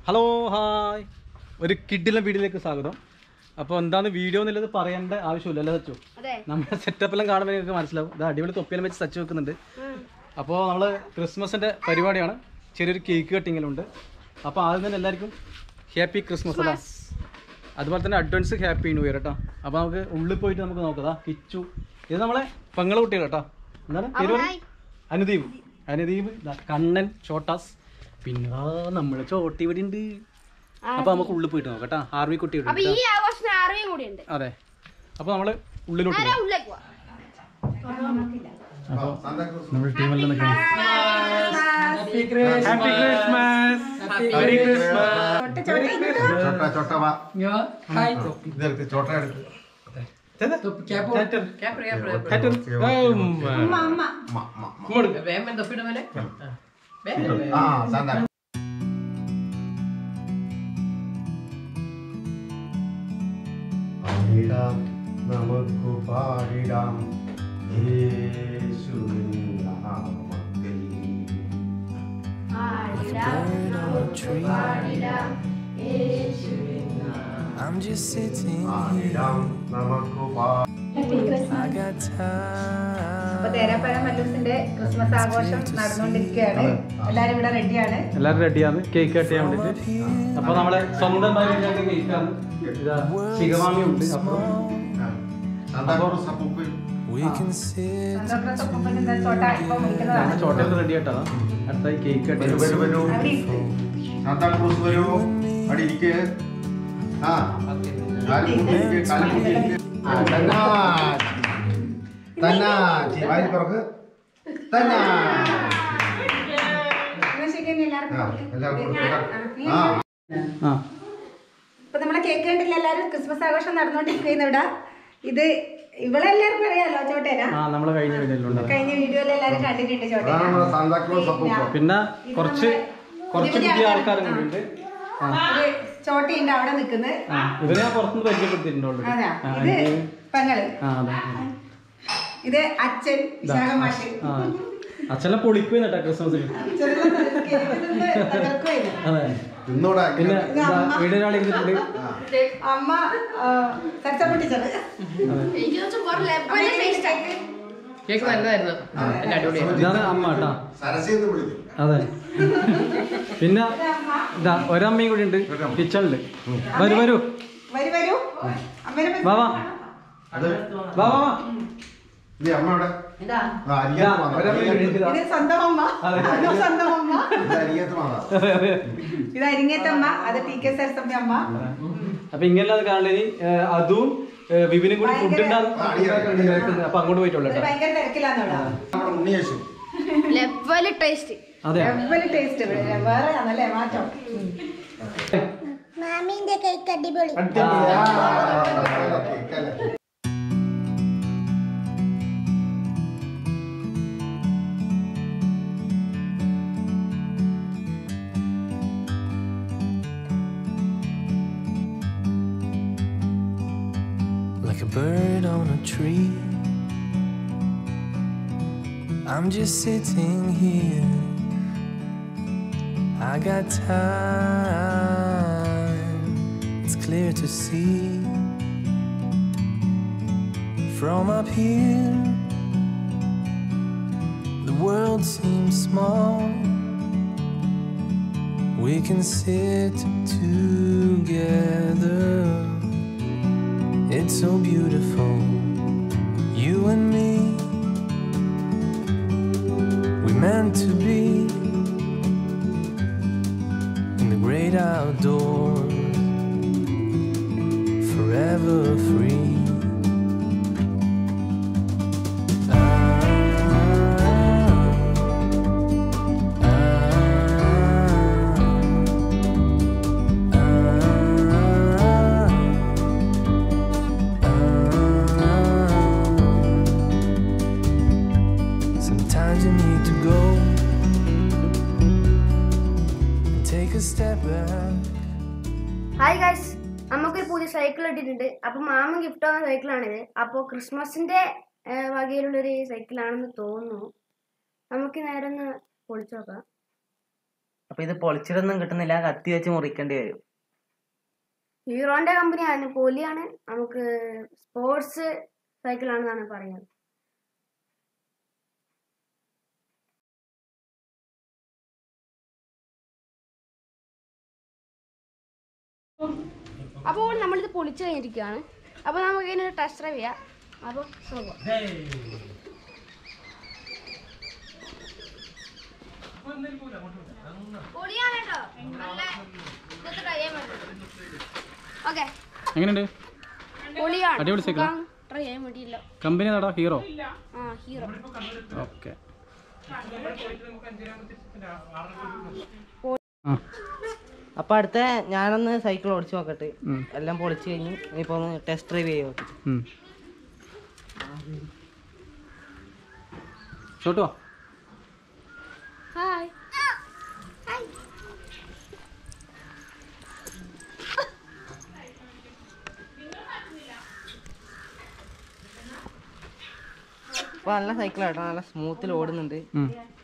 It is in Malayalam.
ഹലോ ഹായ് ഒരു കിഡിലെ വീഡിയോയിലേക്ക് സ്വാഗതം അപ്പോൾ എന്താണ് വീഡിയോ എന്നുള്ളത് പറയേണ്ട ആവശ്യമില്ല അല്ലേ സച്ചു അതെ നമ്മുടെ സെറ്റപ്പ് എല്ലാം കാണുമ്പോൾ നിങ്ങൾക്ക് മനസ്സിലാവും ഇത് അടിപൊളി തൊപ്പിയെല്ലാം വെച്ച് സച്ച് വെക്കുന്നുണ്ട് അപ്പോൾ നമ്മൾ ക്രിസ്മസിൻ്റെ പരിപാടിയാണ് ചെറിയൊരു കേക്ക് കട്ടിങ്ങിലുണ്ട് അപ്പോൾ ആദ്യം തന്നെ എല്ലാവർക്കും ഹാപ്പി ക്രിസ്മസ് അല്ല അതുപോലെ തന്നെ അഡ്വാൻസ് ഹാപ്പി ന്യൂ ഇയർ കേട്ടോ അപ്പോൾ നമുക്ക് ഉള്ളിൽ പോയിട്ട് നമുക്ക് നോക്കാം കിച്ചു ഇത് നമ്മളെ പെങ്ങളെ കുട്ടികൾ കേട്ടോ എന്താണ് പേര് പറയ്? അനുദീപ് അനുദീപ് ദാ കണ്ണൻ ചോട്ടാസ് പിന്നെ ആ നമ്മളെ ചോട്ടി ഇവിടെ ഉണ്ട് അപ്പൊ നമുക്ക് ഉള്ളിൽ പോയിട്ട് നോക്കാം കേട്ടോ ആർമി കുട്ടി ഇവിടെ അപ്പൊ ഉണ്ട് ഈ ആഘോഷത്തിന് ആർവിയും കൂടി ഉണ്ട് അതെ അപ്പൊ നമ്മള് ഉള്ളിലോട്ട് ആരാ പോകാം ഉള്ളിലേക്ക് പോവാ അപ്പൊ നമ്മൾ ടീമെല്ലാം നിൽക്കണം ഹാപ്പി ക്രിസ്മസ് ചോട്ട ചോട്ട വാ ഇതെടുത്ത് ചോട്ട എടുത്ത് മ, മ, മ. ആ സാന്താ പാടിടാം നമുക്ക് പാടിടാം യേശുവിൻ നാമത്തിൽ I'm just sitting പാടിടാം നമുക്ക് പാ I got time. അപ്പൊ തേരാപ്പഴം മല്ലൂസിന്റെ ക്രിസ്മസ് ആഘോഷം നടന്നുകൊണ്ടിരിക്കുകയാണ് എല്ലാരും ഇവിടെ റെഡിയാണ് എല്ലാരും റെഡിയാണ് കേക്ക് കട്ട് ചെയ്യാൻ വേണ്ടിട്ട് അപ്പൊ നമ്മളെ സ്വന്തമായി കേക്കാണ് ഇതാ ശിഖവാമി ഉണ്ട് അപ്പൊ സാന്താക്ലോസ് അപ്പൂപ്പൻ We can sit സന്തോഷത്തൊപ്പം എന്താ ചോട്ട ഇപ്പൊ വിളിക്കുന്നതാണ് ചോട്ടയൊക്കെ റെഡി ആയിട്ടാ അടുത്തായി കേക്ക് കട്ട് വരൂ വരൂ വരൂ അവിടെ ഇരിക്ക്. സാന്താക്ലോസ് വരൂ അവിടെ ഇരിക്ക് ആ കാല് കൂട്ടി ഇരിക്ക്, കാല് കൂട്ടി ഇരിക്ക്. ആ, തന്നാ. തന്നാ. ചി- വായി തുറക്ക്. തന്നാ. എന്നാ ശരി, ഇനി എല്ലാവർക്കും ആ, കൊടുക്ക്. എല്ലാവർക്കും ഞാൻ- കൊടുക്ക്. ആ, ആ, നീ ആ ഇപ്പൊ നമ്മളെ കേക്ക് കണ്ടില്ല എല്ലാരും ക്രിസ്മസ് ആഘോഷം നടന്നുകൊണ്ടിരിക്കുന്ന ഇവിടെ ഇത് ഇവളെല്ലാവർക്കും അറിയാലോ ചോട്ടേനാ ആ നമ്മളെ കഴിഞ്ഞ വീഡിയോയിലുണ്ട് കഴിഞ്ഞ വീഡിയോയിൽ എല്ലാരും കണ്ടിട്ടുണ്ട് അതാണ് ചോട്ടേന നമ്മുടെ സാന്താക്ലോസ് അപ്പൂപ്പൻ പിന്നെ കുറച്ച് കുറച്ച് പുതിയ ആൾക്കാരും കൂടി ഉണ്ട് ഇത് ചോട്ടയുണ്ട് അവിടെ നിൽക്കുന്നത് ആ ഇവരെ ഞാൻ പുറത്തുനിന്ന് പരിചയപ്പെടുത്തിയിട്ടുണ്ട് already. അതാ ആ, ഇത് ഇത് പെങ്ങള് ആ അതെ ഇത് അച്ഛൻ വിശാഖ മാഷ് ആ അച്ഛനെ പൊളിക്കും കേട്ടോ ക്രിസ്മസിന് അതെ ഇന്നൂടെ പിന്നെ വീഡിയോ ഒരാൾ ഇരുന്നിട്ടുണ്ട് അമ്മ സക്സപ്പ ടീച്ചർ എനിക്ക് തോന്നുന്നു കുറെ ലെപ്പല് taste ആയി. കേക്ക് നല്ലതായിരുന്നു നല്ല അടിപൊളിയായിരുന്നു ഇതാണ് അമ്മ കേട്ടാ സരസ്വതി വിളിക്കും അതെ പിന്നെ ഇതാ ഒരമ്മയും കൂടി ഉണ്ട് കിച്ചണില് വരൂ വരൂ വരൂ വരൂ അമ്മേനെ പറ്റി- വാ വാ അത് വാ വാ വാ ഇത് അമ്മ അവിടെ ഇതാ ആ, അരിയത്ത് ഇതാ, മാതാ. ഒരമ്മയും കൂടി ഉണ്ട്. ഇതാ. ഇത് സ്വന്തം അമ്മ അതെ. അത് സ്വന്തം അമ്മ ഇത് അരിയത്ത് മാതാ. ഇത് അരിങ്ങേറ്റമ്മ അത് ടി കെ സരസമ്മ അമ്മ അപ്പൊ ഇങ്ങനെ കാണലി അതും ഏ, വിപിനും കൂടി ഫുഡ് ഭയങ്കര- ഉണ്ടാകും അപ്പൊ അങ്ങോട്ട് പോയിട്ടുള്ളൂ ഇത് കേട്ടോ ഭയങ്കര തിരക്കിലാന്ന് ഇവിടെ നമ്മുടെ ഉണ്ണിയേശു ലെപ്പല് ടേസ്റ്റ് അതെ എവ്വല് ടേസ്റ്റ് വേറെ ആണല്ലേ മാറ്റം മാമിന്റെ കേക്ക് അടിപൊളി അടിപൊളി. ആ, കേക്കല്ലേ. like a bird on a tree. I'm just sitting here. I got time. It's clear to see from up here. The world seems small. We can sit together. It's so beautiful, you and me. We meant to be in the great outdoors, forever free. Sometimes you need to go and take a step back. Hi guys നമുക്കൊരു പുതിയ സൈക്കിൾ ഇട്ടിട്ടുണ്ട് അപ്പൊ മാമൻ ഗിഫ്റ്റ് തന്ന സൈക്കിളാണിത് അപ്പൊ ക്രിസ്മസിന്റെ ആ, വകയിലുള്ളൊരു സൈക്കിളാണെന്ന് തോന്നുന്നു നമുക്ക് നേരെ ഒന്ന് പൊളിച്ചു നോക്കാം അപ്പൊ ഇത് പൊളിച്ചിട്ടൊന്നും കിട്ടുന്നില്ല കത്തി വെച്ച് മുറിക്കേണ്ടി വരും ഹീറോന്റെ കമ്പനിയാണ് പൊലിയാണ് നമുക്ക് സ്പോർട്സ് സൈക്കിൾ ആണെന്നാണ് പറയുന്നത് അപ്പോൾ നമ്മളിത് പൊളിച്ചു കഴിഞ്ഞിരിക്കുകയാണ് അപ്പോൾ നമുക്ക് ഇതിനൊരു ടെസ്റ്റ് ഡ്രൈവ് ചെയ്യാം അപ്പോൾ നോക്കാം പൊളിയാണ് കേട്ടോ നല്ല ഇതൊക്കെ ട്രൈ ചെയ്യാൻ പറ്റും ഓക്കെ എങ്ങനെയുണ്ട് പൊളിയാണ് അടിപൊളി സൈക്കിളാ? ട്രൈ ചെയ്യാൻ വേണ്ടിയില്ല കമ്പനി ഏതാടാ ഹീറോ ആ ഹീറോ ഓക്കെ ആ അപ്പൊ അടുത്ത ഞാനൊന്ന് സൈക്കിൾ ഓടിച്ചു നോക്കട്ടെ ഉം. എല്ലാം പൊളിച്ചു കഴിഞ്ഞ് ഇനിയിപ്പോ ഒന്ന് ടെസ്റ്റ് ഡ്രൈവ് ചെയ്ത് നോക്കി ഉം. ചോട്ടു വാ ഹായ് അപ്പൊ നല്ല സൈക്കിളാട്ടോ നല്ല സ്മൂത്തിൽ ഓടുന്നുണ്ട് ഉം.